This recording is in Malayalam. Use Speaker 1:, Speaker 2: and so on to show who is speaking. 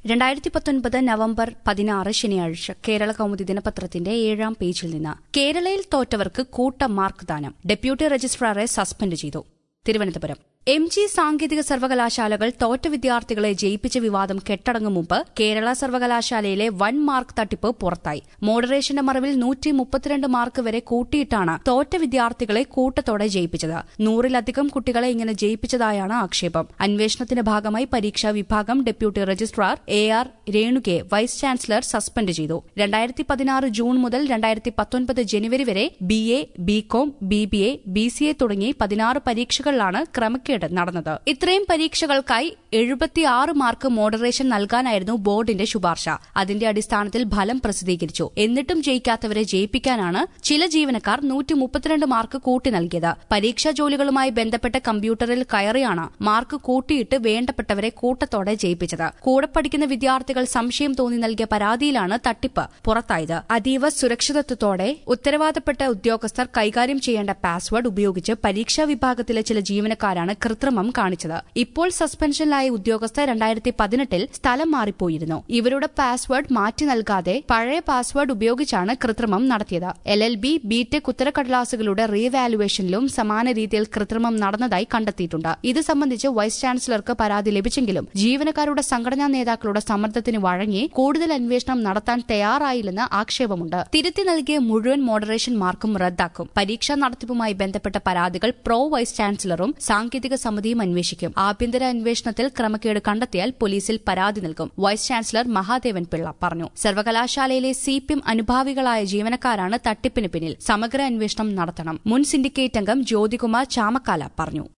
Speaker 1: രണ്ടായിരത്തി പത്തൊൻപത് നവംബർ പതിനാറ് ശനിയാഴ്ച കേരള കൗമുദി ദിനപത്രത്തിന്റെ ഏഴാം പേജിൽ നിന്ന് കേരളയിൽ തോറ്റവർക്ക് കൂട്ട മാർക്ക് ദാനം ഡെപ്യൂട്ടി രജിസ്ട്രാറെ സസ്പെൻഡ് ചെയ്തു തിരുവനന്തപുരം എം ജി സാങ്കേതിക സർവകലാശാലകൾ തോറ്റ വിദ്യാർത്ഥികളെ ജയിപ്പിച്ച വിവാദം കെട്ടടങ്ങും മുമ്പ് കേരള സർവകലാശാലയിലെ വൻ മാർക്ക് തട്ടിപ്പ് പുറത്തായി മോഡറേഷന്റെ മറവിൽ നൂറ്റി മുപ്പത്തിരണ്ട് മാർക്ക് വരെ കൂട്ടിയിട്ടാണ് തോറ്റ വിദ്യാർത്ഥികളെ കൂട്ടത്തോടെ ജയിപ്പിച്ചത് നൂറിലധികം കുട്ടികളെ ഇങ്ങനെ ജയിപ്പിച്ചതായാണ് ആക്ഷേപം അന്വേഷണത്തിന്റെ ഭാഗമായി പരീക്ഷാ വിഭാഗം deputy registrar A R Renuka vice chancellor suspend ചെയ്തു രണ്ടായിരത്തി പതിനാറ് ജൂൺ മുതൽ രണ്ടായിരത്തി പത്തൊൻപത് ജനുവരി വരെ B A B Com B B A B C A തുടങ്ങി പതിനാറ് പരീക്ഷകളിലാണ് ക്രമക്കേട് നടന്നത് ഇത്രയും പരീക്ഷകൾക്കായി എഴുപത്തിയാറ് മാർക്ക് മോഡറേഷൻ നൽകാനായിരുന്നു ബോർഡിന്റെ ശുപാർശ അതിന്റെ അടിസ്ഥാനത്തിൽ ഫലം പ്രസിദ്ധീകരിച്ചു എന്നിട്ടും ജയിക്കാത്തവരെ ജയിപ്പിക്കാനാണ് ചില ജീവനക്കാർ നൂറ്റി മുപ്പത്തിരണ്ട് മാർക്ക് കൂട്ടി നൽകിയത് പരീക്ഷാ ജോലികളുമായി ബന്ധപ്പെട്ട കമ്പ്യൂട്ടറിൽ കയറിയാണ് മാർക്ക് കൂട്ടിയിട്ട് വേണ്ടപ്പെട്ടവരെ കൂട്ടത്തോടെ ജയിപ്പിച്ചത് കൂടെ പഠിക്കുന്ന വിദ്യാർത്ഥികൾ സംശയം തോന്നി നൽകിയ പരാതിയിലാണ് തട്ടിപ്പ് പുറത്തായത് അതീവ സുരക്ഷിതത്വത്തോടെ ഉത്തരവാദപ്പെട്ട ഉദ്യോഗസ്ഥർ കൈകാര്യം ചെയ്യേണ്ട പാസ്വേഡ് ഉപയോഗിച്ച് പരീക്ഷാ വിഭാഗത്തിലെ ചില ജീവനക്കാരാണ് കൃത്രിമം കാണിച്ചത് ഇപ്പോൾ സസ്പെൻഷനിലായ ഉദ്യോഗസ്ഥർ രണ്ടായിരത്തി പതിനെട്ടിൽ സ്ഥലം മാറിപ്പോയിരുന്നു ഇവരുടെ പാസ്വേഡ് മാറ്റി നൽകാതെ പഴയ പാസ്വേഡ് ഉപയോഗിച്ചാണ് കൃത്രിമം നടത്തിയത് എൽ എൽ ബി ബിടെക് ഉത്തരക്കടലാസുകളുടെ റീവാലുവേഷനിലും സമാന രീതിയിൽ കൃത്രിമം നടന്നതായി കണ്ടെത്തിയിട്ടുണ്ട് ഇത് സംബന്ധിച്ച് വൈസ് ചാൻസലർക്ക് പരാതി ലഭിച്ചെങ്കിലും ജീവനക്കാരുടെ സംഘടനാ നേതാക്കളുടെ സമ്മർദ്ദത്തിന് വഴങ്ങി കൂടുതൽ അന്വേഷണം നടത്താൻ തയ്യാറായില്ലെന്ന് ആക്ഷേപമുണ്ട് തിരുത്തി നൽകിയ മുഴുവൻ മോഡറേഷൻ മാർക്കും റദ്ദാക്കും പരീക്ഷാ നടത്തിപ്പുമായി ബന്ധപ്പെട്ട പരാതികൾ പ്രോ വൈസ് ചാൻസലറും സാങ്കേതിക സമിതിയും അന്വേഷിക്കും ആഭ്യന്തര അന്വേഷണത്തിൽ ക്രമക്കേട് കണ്ടെത്തിയാൽ പോലീസിൽ പരാതി നൽകും വൈസ് ചാൻസലർ മഹാദേവൻ പിള്ള പറഞ്ഞു സർവകലാശാലയിലെ സി പി എം അനുഭാവികളായ ജീവനക്കാരാണ് തട്ടിപ്പിന് പിന്നിൽ സമഗ്ര അന്വേഷണം നടത്തണം മുൻ സിൻഡിക്കേറ്റ് അംഗം ജ്യോതികുമാർ ചാമക്കാല പറഞ്ഞു